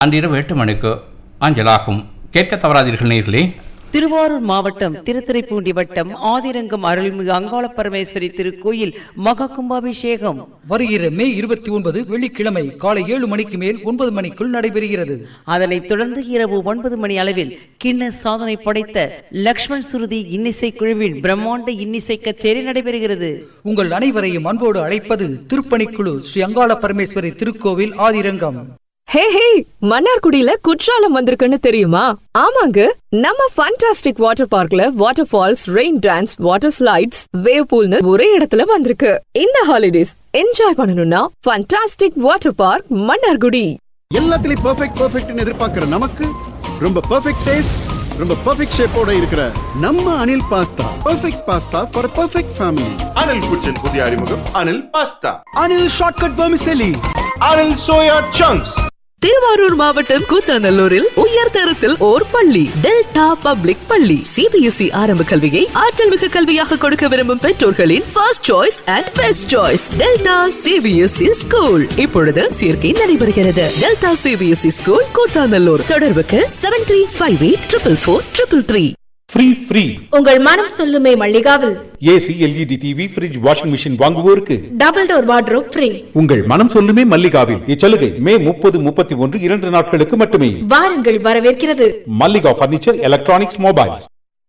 அன்றிரவு எட்டு மணிக்கு அஞ்சலாகும் கேட்க தவறாதீர்கள் நேர்களே திருவாரூர் மாவட்டம் திருத்துறைப்பூண்டி வட்டம் ஆதிரங்கம் அருள்மிகு அங்காள பரமேஸ்வரி திருக்கோயில் மகா கும்பாபிஷேகம் வருகிற மே இருபத்தி ஒன்பது வெள்ளிக்கிழமை காலை ஏழு மணிக்கு மேல் ஒன்பது மணிக்குள் நடைபெறுகிறது அதனைத் தொடர்ந்து இரவு ஒன்பது மணி அளவில் கிண்ண சாதனை படைத்த லக்ஷ்மண் சுருதி இன்னிசை குழுவின் பிரம்மாண்ட இன்னிசை கச்சேரி நடைபெறுகிறது உங்கள் அனைவரையும் அன்போடு அழைப்பது திருப்பணிக்குழு ஸ்ரீ அங்காள பரமேஸ்வரி திருக்கோவில் ஆதிரங்கம் ஹே ஹே மன்னார்குடியில குற்றாலம் வந்திருக்குன்னு தெரியுமா ஆமாங்க நம்ம ஃபண்டாஸ்டிக் வாட்டர் பார்க்ல water falls rain dance water slides wave பூல்னு ஒரே இடத்துல வந்திருக்கு இந்த ஹாலிடேஸ் என்ஜாய் பண்ணணும்னா ஃபண்டாஸ்டிக் வாட்டர் பார்க் மன்னார்குடி எல்லாத்துலயும் பெர்ஃபெக்ட் பெர்ஃபெக்ட்னு எதிர்பார்க்கிற நமக்கு ரொம்ப பெர்ஃபெக்ட் டேஸ்ட் ரொம்ப பெர்ஃபெக்ட் ஷேப்போட இருக்கிற நம்ம Anil pasta perfect pasta for perfect family Anil kitchen புதிய அறிமுகம் Anil pasta Anil shortcut vermicelli Anil soya chunks Tiruvarur மாவட்டம் கூத்தாநல்லூரில் உயர் தரத்தில் ஓர் பள்ளி டெல்டா பப்ளிக் பள்ளி சிபிஎஸ்இ ஆரம்ப கல்வியை ஆற்றல் மிகு கல்வியாக கொடுக்க விரும்பும் பெற்றோர்களின் first choice and best choice Delta CBSE school இப்பொழுது சேர்க்கை நடைபெறுகிறது டெல்டா சிபிஎஸ்இ ஸ்கூல் கூத்தாநல்லூர் தொடர்புக்கு seven three five eight triple four triple three free free உங்கள் மனம் சொல்லுமே மல்லிகாவில் AC LED TV fridge washing machine வாங்குவோருக்கு டபுள் டோர் வார்ட்ரோப் ஃப்ரீ உங்கள் மனம் சொல்லுமே மல்லிகாவில் இச்சலுகை மே முப்பது முப்பத்தி ஒன்று இரண்டு நாட்களுக்கு மட்டுமே வாருங்கள் வரவேற்கிறது Mallika furniture electronics mobiles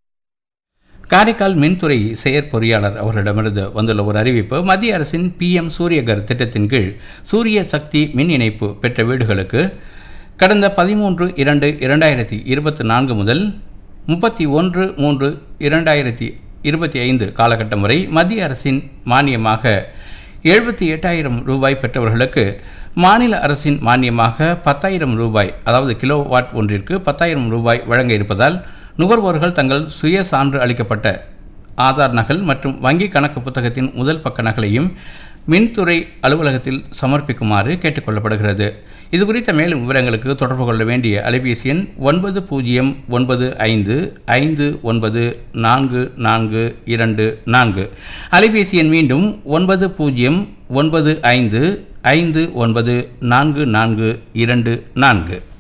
Karaikal மின்துறை செயற்பொறியாளர் அவர்களிடமிருந்து வந்துள்ள ஒரு அறிவிப்பு மத்திய அரசின் பிஎம் சூரியகர் திட்டத்தின் கீழ் சூரிய சக்தி மின் இணைப்பு பெற்ற வீடுகளுக்கு கடந்த பதிமூன்று இரண்டு இரண்டாயிரத்தி இருபத்தி நான்கு முதல் முப்பத்தி ஒன்று மூன்று இரண்டாயிரத்தி இருபத்தி ஐந்து காலகட்டம் வரை மத்திய அரசின் மானியமாக எழுபத்தி எட்டாயிரம் ரூபாய் பெற்றவர்களுக்கு மாநில அரசின் மானியமாக பத்தாயிரம் ரூபாய் அதாவது கிலோ வாட் ஒன்றிற்கு பத்தாயிரம் ரூபாய் வழங்க இருப்பதால் நுகர்வோர்கள் தங்கள் சுய சான்று அளிக்கப்பட்ட ஆதார் நகல் மற்றும் வங்கி கணக்கு புத்தகத்தின் முதல் பக்க நகலையும் மின்துறை அலுவலகத்தில் சமர்ப்பிக்குமாறு கேட்டுக்கொள்ளப்படுகிறது இது குறித்த மேலும் விவரங்களுக்கு தொடர்பு கொள்ள வேண்டிய அலைபேசி எண் ஒன்பது பூஜ்ஜியம் ஒன்பது ஐந்து ஐந்து ஒன்பது நான்கு நான்கு இரண்டு நான்கு அலைபேசி எண் மீண்டும் ஒன்பது பூஜ்ஜியம் ஒன்பது ஐந்து ஐந்து ஒன்பது நான்கு நான்கு இரண்டு நான்கு